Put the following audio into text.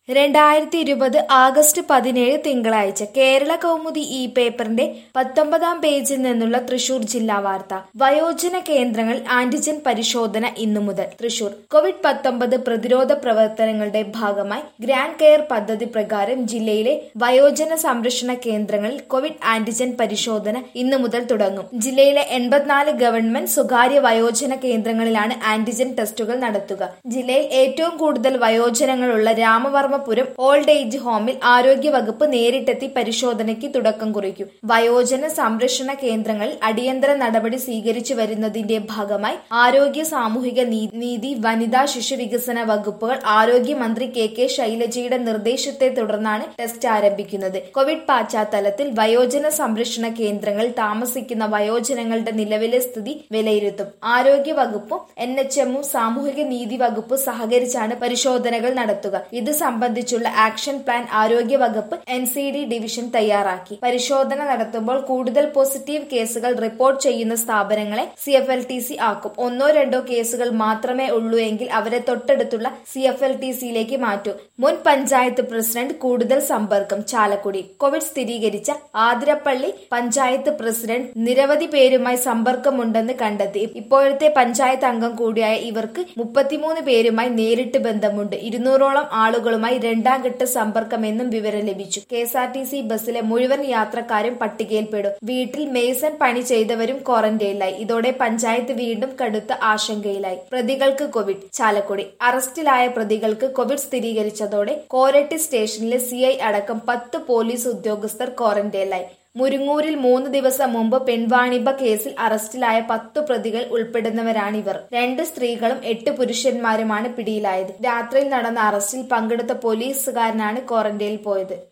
രണ്ടായിരത്തി ഇരുപത് ആഗസ്റ്റ് പതിനേഴ് തിങ്കളാഴ്ച കേരള കൗമുദി ഈ പേപ്പറിന്റെ പത്തൊമ്പതാം പേജിൽ നിന്നുള്ള തൃശൂർ ജില്ലാ വാർത്ത വയോജന കേന്ദ്രങ്ങളിൽ ആന്റിജൻ പരിശോധന ഇന്നു മുതൽ തൃശൂർ കോവിഡ് പത്തൊമ്പത് പ്രതിരോധ പ്രവർത്തനങ്ങളുടെ ഭാഗമായി ഗ്രാൻഡ് കെയർ പദ്ധതി പ്രകാരം ജില്ലയിലെ വയോജന സംരക്ഷണ കേന്ദ്രങ്ങളിൽ കോവിഡ് ആന്റിജൻ പരിശോധന ഇന്നു മുതൽ തുടങ്ങും ജില്ലയിലെ എൺപത്തിനാല് ഗവൺമെന്റ് സ്വകാര്യ വയോജന കേന്ദ്രങ്ങളിലാണ് ആന്റിജൻ ടെസ്റ്റുകൾ നടത്തുക ജില്ലയിൽ ഏറ്റവും കൂടുതൽ വയോജനങ്ങളുള്ള രാമവർമ്മപുരം ഓൾഡ് ഏജ് ഹോമിൽ ആരോഗ്യവകുപ്പ് നേരിട്ടെത്തി പരിശോധനയ്ക്ക് തുടക്കം കുറിക്കും വയോജന സംരക്ഷണ കേന്ദ്രങ്ങളിൽ അടിയന്തര നടപടി സ്വീകരിച്ചു വരുന്നതിന്റെ ഭാഗമായി ആരോഗ്യ സാമൂഹിക നീ- നീതി വനിതാ ശിശു വികസന വകുപ്പുകൾ ആരോഗ്യമന്ത്രി കെ കെ ശൈലജയുടെ നിർദ്ദേശത്തെ തുടർന്നാണ് ടെസ്റ്റ് ആരംഭിക്കുന്നത് കോവിഡ് പശ്ചാത്തലത്തിൽ വയോജന സംരക്ഷണ കേന്ദ്രങ്ങളിൽ താമസിക്കുന്ന വയോജനങ്ങളുടെ നിലവിലെ സ്ഥിതി വിലയിരുത്തും ആരോഗ്യ വകുപ്പും എൻ എച്ച് എമ്മും സാമൂഹിക നീതി വകുപ്പും സഹകരിച്ചാണ് പരിശോധനകൾ നടത്തുക ഇത് സംബന്ധിച്ചുള്ള ആക്ഷൻ പ്ലാൻ ആരോഗ്യ വകുപ്പ് എൻ സി ഡി ഡിവിഷൻ തയ്യാറാക്കി പരിശോധന നടത്തുമ്പോൾ കൂടുതൽ പോസിറ്റീവ് കേസുകൾ റിപ്പോർട്ട് ചെയ്യുന്ന സ്ഥാപനങ്ങളെ C F L T C ആക്കും ഒന്നോ രണ്ടോ കേസുകൾ മാത്രമേ ഉള്ളൂ എങ്കിൽ അവരെ തൊട്ടടുത്തുള്ള സി എഫ് എൽ ടി സിയിലേക്ക് മാറ്റും മുൻ പഞ്ചായത്ത് പ്രസിഡന്റ് കൂടുതൽ സമ്പർക്കം ചാലക്കുടി കോവിഡ് സ്ഥിരീകരിച്ച ആതിരപ്പള്ളി പഞ്ചായത്ത് പ്രസിഡന്റ് നിരവധി പേരുമായി സമ്പർക്കമുണ്ടെന്ന് കണ്ടെത്തി ഇപ്പോഴത്തെ പഞ്ചായത്ത് അംഗം കൂടിയായ ഇവർക്ക് മുപ്പത്തിമൂന്ന് പേരുമായി നേരിട്ട് ബന്ധമുണ്ട് ഇരുന്നൂറോളം ആളുകളുമായി രണ്ടാം ഘട്ട സമ്പർക്കമെന്നും വിവരം ലഭിച്ചു K S R T C ബസ്സിലെ മുഴുവൻ യാത്രക്കാരും പട്ടികയിൽപ്പെടും വീട്ടിൽ മേസൺ പണി ചെയ്തവരും ക്വാറന്റൈനിലായി ഇതോടെ പഞ്ചായത്ത് വീണ്ടും കടുത്ത ആശങ്കയിലായി പ്രതികൾക്ക് കോവിഡ് ചാലക്കുടി അറസ്റ്റിലായ പ്രതികൾക്ക് കോവിഡ് സ്ഥിരീകരിച്ചതോടെ കോരട്ടി സ്റ്റേഷനിലെ സി ഐ അടക്കം പത്ത് പോലീസ് ഉദ്യോഗസ്ഥർ ക്വാറന്റൈനിലായി മുരുങ്ങൂരിൽ മൂന്ന് ദിവസം മുമ്പ് പെൺവാണിഭ കേസിൽ അറസ്റ്റിലായ പത്തു പ്രതികൾ ഉൾപ്പെടുന്നവരാണിവർ രണ്ട് സ്ത്രീകളും എട്ട് പുരുഷന്മാരുമാണ് പിടിയിലായത് രാത്രിയിൽ നടന്ന അറസ്റ്റിൽ പങ്കെടുത്ത പോലീസുകാരനാണ് ക്വാറന്റൈനിൽ പോയത്